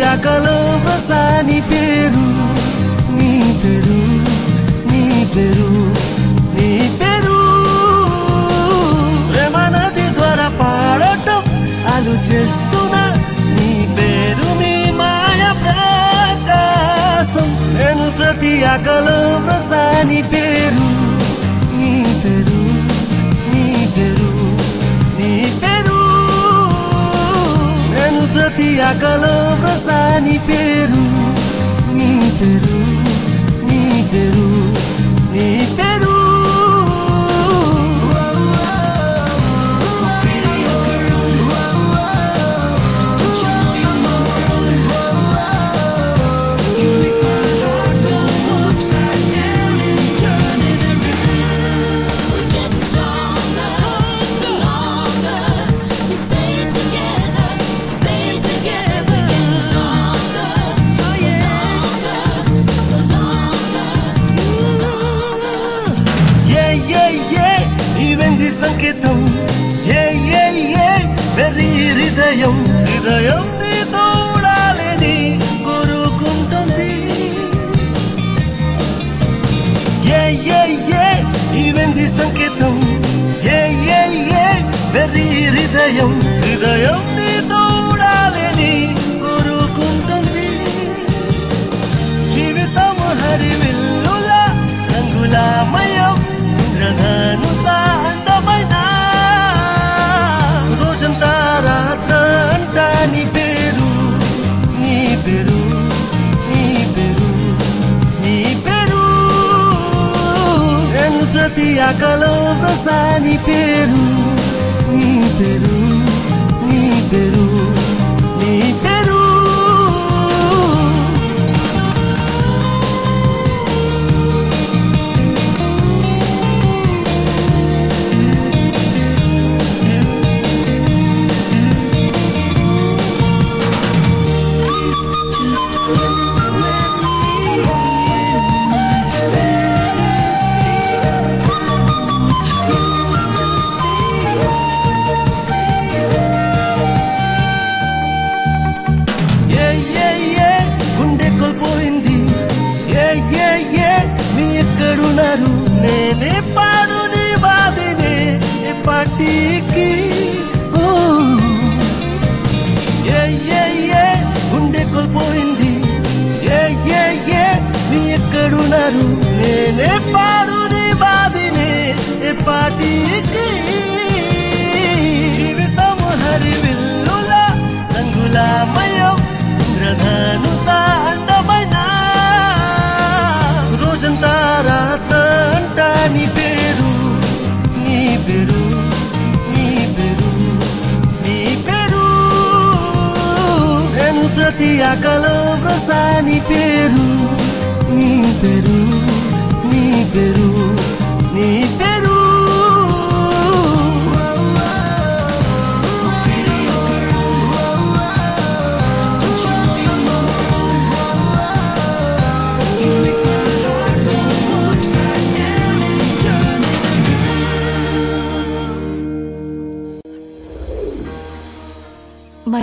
ఆకలో వ్రసాని పేరు నీ పేరు నీ పేరు నీ పేరు ప్రేమ నది ద్వారా పాడటం అలు చేస్తున్నా నీ పేరు మీ మాయ ప్రకాశం నేను ప్రతి ఆకలో వ్రసాని పేరు నీ పేరు నీ పేరు నీ పేరు నేను ప్రతి ఆకలో వ్రసాని పేరు నీ పేరు నీ పేరు నీ పేరు We get stronger, stronger. We stay together, stay together. We get stronger, stronger, stronger. ఏ ఏ ఏ ఇవెంది సంకేతం ఏ ఏ ఏ వెర్రి హృదయం హృదయం నీ తోడాలని కోరుకుంటుంది ఏ ఏ ఏ ఇవెంది సంకేతం ఏ ఏ ఏ వెర్రి హృదయం హృదయం నీ తోడాలని కోరుకుంటుంది జీవితం హరివిల్లుల రంగులమయం ఇంద్రధనుస అందమైన రోజంతా రాత్ర అంట నీ పేరు నీ పేరు నీ పేరు నీ పేరు నేను ప్రతి ఆకలో వ్రసాని పేరు నీ పేరు నీ పేరు నీ పేరు ఏ ఏ ఏ గుండె కోల్పోయింది ఏ ఏ ఏ మీ ఎక్కడున్నారు నేనే పాడు నీ బాధిని పాటికి ఓ. ఏ ఏ ఏ గుండె కోల్పోయింది ఏ ఏ ఏ మీ ఎక్కడున్నారు నేనే పాడు నీ బాధిని పాటికి జీవితం హరివిల్లుల రంగులమయం ఇంద్రధనుస అందమైన రోజంతా రాత్ర అంట నీ పేరు నీ పేరు నీ పేరు నీ పేరు నేను ప్రతి ఆకలో వ్రసాని పేరు నీ పేరు నీ పేరు